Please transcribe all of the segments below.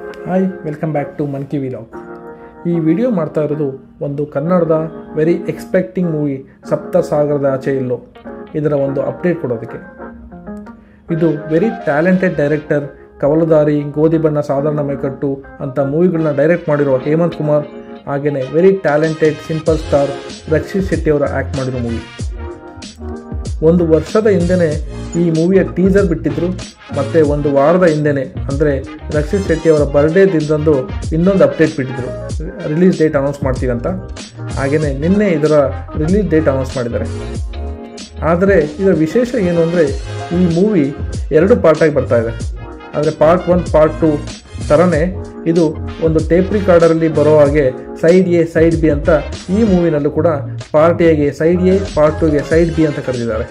hi welcome back to Mann Ki vlog ಈ video ಮಾಡ್ತಾ ಇರೋದು ಒಂದು ಕನ್ನಡದ ವೆರಿ ಎಕ್ಸ್ಪೆಕ್ಟಿಂಗ್ ಮೂವಿ ಸಪ್ತ ಸಾಗರದ ಆಚೆ ಇಲ್ಲೋ ಇದರ ಒಂದು ಅಪ್ಡೇಟ್ ಕೊಡೋದಕ್ಕೆ ಇದು ವೆರಿ ಟ್ಯಾಲೆಂಟೆಡ್ ಡೈರೆಕ್ಟರ್ ಕವಲದಾರಿ ಗೋಧಿ ಬಣ್ಣ ಸಾಧಾರಣ ಮೈಕಟ್ಟು ಅಂತ ಮೂವಿಗಳನ್ನ ಡೈರೆಕ್ಟ್ ಮಾಡಿರೋ ಹೇಮಂತ್ ಕುಮಾರ್ ಹಾಗೆಯೇ very talented simple star Rakshit Shetty ಅವರ ಆ್ಯಕ್ಟ್ ಮಾಡಿರೋ ಮೂವಿ ಒಂದು ವರ್ಷದ ಹಿಂದೆನೇ ಈ ಮೂವಿಯ ಟೀಸರ್ ಬಿಟ್ಟಿದ್ರು ಮತ್ತು ಒಂದು ವಾರದ ಹಿಂದೆನೇ ಅಂದರೆ ರಕ್ಷಿತ್ ಶೆಟ್ಟಿ ಅವರ ಬರ್ಡೇ ದಿನದಂದು ಇನ್ನೊಂದು ಅಪ್ಡೇಟ್ ಬಿಟ್ಟಿದ್ರು ರಿಲೀಸ್ ಡೇಟ್ ಅನೌನ್ಸ್ ಮಾಡ್ತೀವಿ ಅಂತ ಹಾಗೆಯೇ ನಿನ್ನೆ ಇದರ ರಿಲೀಸ್ ಡೇಟ್ ಅನೌನ್ಸ್ ಮಾಡಿದ್ದಾರೆ ಆದರೆ ಇದರ ವಿಶೇಷ ಏನು ಅಂದರೆ ಈ ಮೂವಿ ಎರಡು ಪಾರ್ಟಾಗಿ ಬರ್ತಾ ಇದೆ ಆದರೆ ಪಾರ್ಟ್ ಒನ್ ಪಾರ್ಟ್ ಟು ಥರನೇ ಇದು ಒಂದು ಟೇಪ್ ರಿಕಾರ್ಡರಲ್ಲಿ ಬರೋ ಹಾಗೆ ಸೈಡ್ ಎ ಸೈಡ್ ಬಿ ಅಂತ ಈ ಮೂವಿನಲ್ಲೂ ಕೂಡ ಪಾರ್ಟ್ ಎಗೆ ಸೈಡ್ ಎ ಪಾರ್ಟ್ ಟುಗೆ ಸೈಡ್ ಬಿ ಅಂತ ಕರೆದಿದ್ದಾರೆ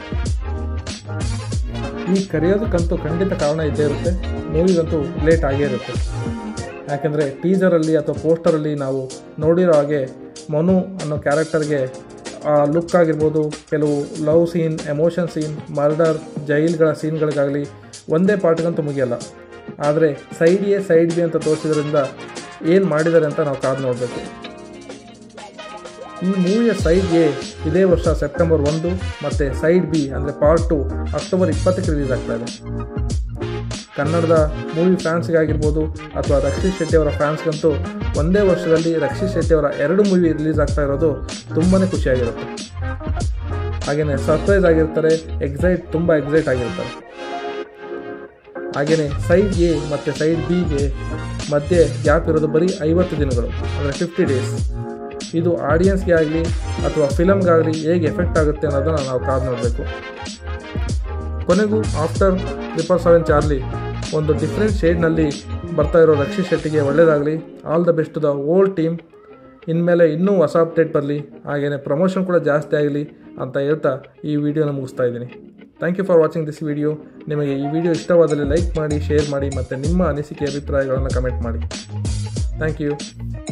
ಈ ಕರೆಯೋದಕ್ಕಂತೂ ಖಂಡಿತ ಕಾರಣ ಇದ್ದೇ ಇರುತ್ತೆ ಮೂವಿಗಂತೂ ರಿಲೇಟ್ ಆಗೇ ಇರುತ್ತೆ ಯಾಕೆಂದರೆ ಟೀಸರಲ್ಲಿ ಅಥವಾ ಪೋಸ್ಟರಲ್ಲಿ ನಾವು ನೋಡಿರೋ ಹಾಗೆ ಮನು ಅನ್ನೋ ಕ್ಯಾರೆಕ್ಟರ್ಗೆ ಆ ಲುಕ್ ಆಗಿರ್ಬೋದು ಕೆಲವು love scene emotion scene murder ಜೈಲ್ಗಳ ಸೀನ್ಗಳಿಗಾಗಲಿ ಒಂದೇ ಪಾರ್ಟ್ಗಂತೂ ಮುಗಿಯಲ್ಲ ಆದರೆ ಸೈಡ್ ಎ ಸೈಡ್ ಬಿ ಅಂತ ತೋರಿಸಿದ್ರಿಂದ ಏನು ಮಾಡಿದ್ದಾರೆ ಅಂತ ನಾವು ಕಾದು ನೋಡಬೇಕು ಈ ಮೂವಿಯ ಸೈಡ್ ಎ ಇದೇ ವರ್ಷ ಸೆಪ್ಟೆಂಬರ್ ಒಂದು ಮತ್ತು ಸೈಡ್ ಬಿ ಅಂದರೆ ಪಾರ್ಟ್ ಟು ಅಕ್ಟೋಬರ್ ಇಪ್ಪತ್ತಕ್ಕೆ ರಿಲೀಸ್ ಆಗ್ತಾ ಇದೆ ಕನ್ನಡದ ಮೂವಿ ಫ್ಯಾನ್ಸ್ಗಾಗಿರ್ಬೋದು ಅಥವಾ ರಕ್ಷಿತ್ ಶೆಟ್ಟಿ ಅವರ ಫ್ಯಾನ್ಸ್ಗಂತೂ ಒಂದೇ ವರ್ಷದಲ್ಲಿ ರಕ್ಷಿತ್ ಶೆಟ್ಟಿ ಅವರ ಎರಡು ಮೂವಿ ರಿಲೀಸ್ ಆಗ್ತಾ ಇರೋದು ತುಂಬಾ ಖುಷಿಯಾಗಿರುತ್ತೆ ಹಾಗೆಯೇ ಸರ್ಪ್ರೈಸ್ ಆಗಿರ್ತಾರೆ ಎಕ್ಸೈಟ್ ತುಂಬ ಎಕ್ಸೈಟ್ ಆಗಿರ್ತಾರೆ ಹಾಗೆಯೇ ಸೈಡ್ ಎ ಮತ್ತು ಸೈಡ್ ಬಿಗೆ ಮಧ್ಯೆ ಗ್ಯಾಪ್ ಇರೋದು ಬರೀ ಐವತ್ತು ದಿನಗಳು ಅಂದರೆ ಫಿಫ್ಟಿ ಡೇಸ್ ಇದು ಆಡಿಯನ್ಸ್ಗೆ ಆಗಲಿ ಅಥವಾ ಫಿಲಮ್ಗಾಗಲಿ ಹೇಗೆ ಎಫೆಕ್ಟ್ ಆಗುತ್ತೆ ಅನ್ನೋದನ್ನು ನಾವು ಕಾದು ನೋಡಬೇಕು ಕೊನೆಗೂ ಆಫ್ಟರ್ ಟ್ರಿಪಲ್ ಸೆವೆನ್ ಚಾರ್ಲಿ ಒಂದು ಡಿಫ್ರೆಂಟ್ ಶೇಡ್ನಲ್ಲಿ ಬರ್ತಾ ಇರೋ ರಕ್ಷಿತ್ ಶೆಟ್ಟಿಗೆ ಒಳ್ಳೆಯದಾಗಲಿ all the best the old team ಇನ್ಮೇಲೆ ಇನ್ನೂ ಹೊಸ ಅಪ್ಡೇಟ್ ಬರಲಿ ಹಾಗೆಯೇ ಪ್ರಮೋಷನ್ ಕೂಡ ಜಾಸ್ತಿ ಆಗಲಿ ಅಂತ ಹೇಳ್ತಾ ಈ ವಿಡಿಯೋನ ಮುಗಿಸ್ತಾ ಇದ್ದೀನಿ thank you for watching this video ನಿಮಗೆ ಈ ವಿಡಿಯೋ ಇಷ್ಟವಾದಲ್ಲಿ ಲೈಕ್ ಮಾಡಿ ಶೇರ್ ಮಾಡಿ ಮತ್ತು ನಿಮ್ಮ ಅನಿಸಿಕೆ ಅಭಿಪ್ರಾಯಗಳನ್ನು ಕಮೆಂಟ್ ಮಾಡಿ ಥ್ಯಾಂಕ್ ಯು